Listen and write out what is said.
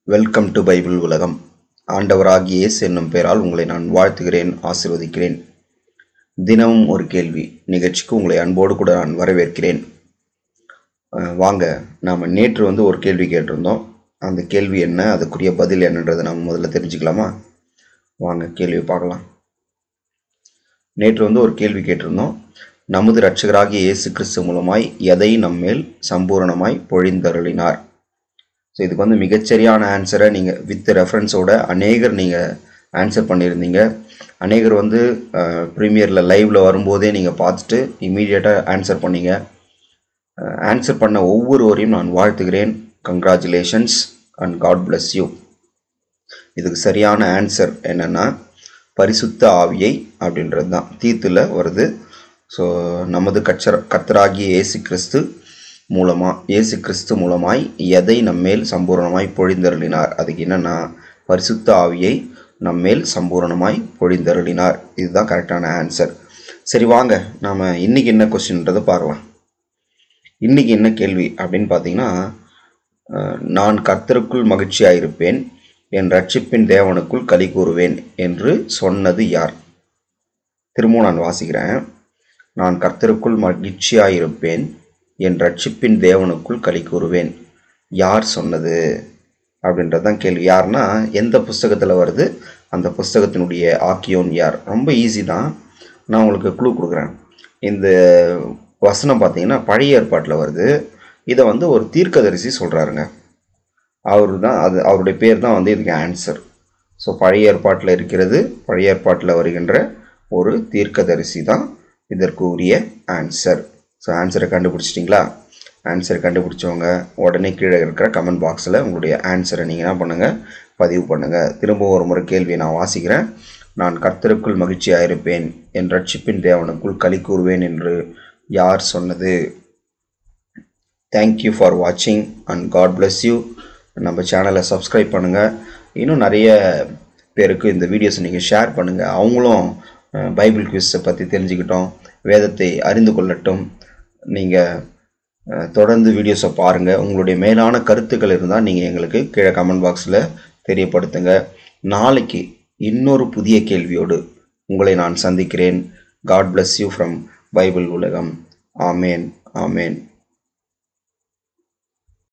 welcome to Bible உலகம் ஆண்டவராகிய இயேசு என்னும் பெயரால் உங்களை நான் வாழ்த்துகிறேன் ஆசீர்வதிக்கிறேன் தினமும் ஒரு கேள்வி நிகழ்ச்சிக்கு உங்களை அன்போடு கூட நான் வரவேற்கிறேன் அஹ் வாங்க நாம் நேற்று வந்து ஒரு கேள்வி கேட்டிருந்தோம் அந்த கேள்வி என்ன அதுக்குரிய பதில் என்னன்றதை நம்ம முதல்ல தெரிஞ்சுக்கலாமா வாங்க கேள்வி பார்க்கலாம் நேற்று வந்து ஒரு கேள்வி கேட்டிருந்தோம் நமது இரட்சகராகிய இயேசு கிறிஸ்து மூலமாய் எதை நம்மேல் சம்பூரணமாய் பொழிந்தருளினார் ஸோ இதுக்கு வந்து மிகச்சரியான ஆன்சரை நீங்கள் வித் ரெஃபரன்ஸோட அநேகர் நீங்கள் ஆன்சர் பண்ணியிருந்தீங்க அநேகர் வந்து ப்ரீமியரில் லைவில் வரும்போதே நீங்கள் பார்த்துட்டு இமீடியட்டாக ஆன்சர் பண்ணீங்க ஆன்சர் பண்ண ஒவ்வொருவரையும் நான் வாழ்த்துகிறேன் congratulations and God bless you இதுக்கு சரியான ஆன்சர் என்னென்னா பரிசுத்த ஆவியை அப்படின்றது தான் தீத்துல வருது ஸோ நமது கச்சர கத்தராகிய இயேசு கிறிஸ்து மூலமாக இயேசு கிறிஸ்து மூலமாய் எதை நம்மேல் சம்பூரணமாய் பொழிந்தருளினார் அதுக்கு என்னென்னா பரிசுத்த ஆவியை நம்மேல் சம்பூரணமாய் பொழிந்தருளினார் இதுதான் கரெக்டான ஆன்சர் சரி வாங்க நாம் இன்னைக்கு என்ன கொஸ்டின்றதை பார்க்கலாம் இன்னைக்கு என்ன கேள்வி அப்படின்னு பார்த்தீங்கன்னா அஹ், நான் கர்த்தருக்குள் மகிழ்ச்சியாக இருப்பேன் என் ரட்சிப்பின் தேவனுக்குள் களி கூறுவேன் என்று சொன்னது யார் திரும்பவும் நான் வாசிக்கிறேன் நான் கர்த்தருக்குள் மகிழ்ச்சியாக இருப்பேன் என் ரட்சிப்பின் தேவனுக்குள் களி கூறுவேன் யார் சொன்னது அப்படின்றது தான் கேள்வி யாருன்னா எந்த புஸ்தகத்தில் வருது அந்த புஸ்தகத்தினுடைய ஆக்கியோன் யார் ரொம்ப ஈஸி தான் நான் உங்களுக்கு க்ளூ கொடுக்குறேன் இந்த வசனம் பார்த்தீங்கன்னா பழைய ஏற்பாட்டில் வருது இதை வந்து ஒரு தீர்க்கதரிசி சொல்கிறாருங்க அவர் தான் அது அவருடைய பேர் தான் வந்து இதுக்கு ஆன்சர் ஸோ பழைய ஏற்பாட்டில் இருக்கிறது பழைய ஏற்பாட்டில் வருகின்ற ஒரு தீர்க்கதரிசி தான் இதற்கு உரிய ஆன்சர் ஸோ ஆன்சரை கண்டுபிடிச்சிட்டிங்களா ஆன்சரை கண்டுபிடிச்சவங்க உடனே கீழே இருக்கிற கமெண்ட் பாக்ஸில் உங்களுடைய ஆன்சரை நீங்கள் என்ன பண்ணுங்கள் பதிவு பண்ணுங்கள் திரும்ப ஒரு முறை கேள்வியை நான் வாசிக்கிறேன் நான் கர்த்தருக்குள் மகிழ்ச்சியாக இருப்பேன் என் ரட்சிப்பின் தேவனுக்குள் களி கூறுவேன் என்று யார் சொன்னது தேங்க்யூ ஃபார் வாட்சிங் அண்ட் காட் bless யூ நம்ம சேனலை சப்ஸ்கிரைப் பண்ணுங்கள் இன்னும் நிறைய பேருக்கு இந்த வீடியோஸை நீங்கள் ஷேர் பண்ணுங்கள் அவங்களும் அஹ், பைபிள் குவிஸை பற்றி தெரிஞ்சுக்கிட்டோம் வேதத்தை அறிந்து கொள்ளட்டும் நீங்கள் தொடர்ந்து வீடியோஸை பாருங்கள் உங்களுடைய மேலான கருத்துக்கள் இருந்தால் நீங்கள் எங்களுக்கு கீழே கமெண்ட் பாக்ஸில் தெரியப்படுத்துங்க நாளைக்கு இன்னொரு புதிய கேள்வியோடு உங்களை நான் சந்திக்கிறேன் God bless you from Bible உலகம் ஆமேன் ஆமேன்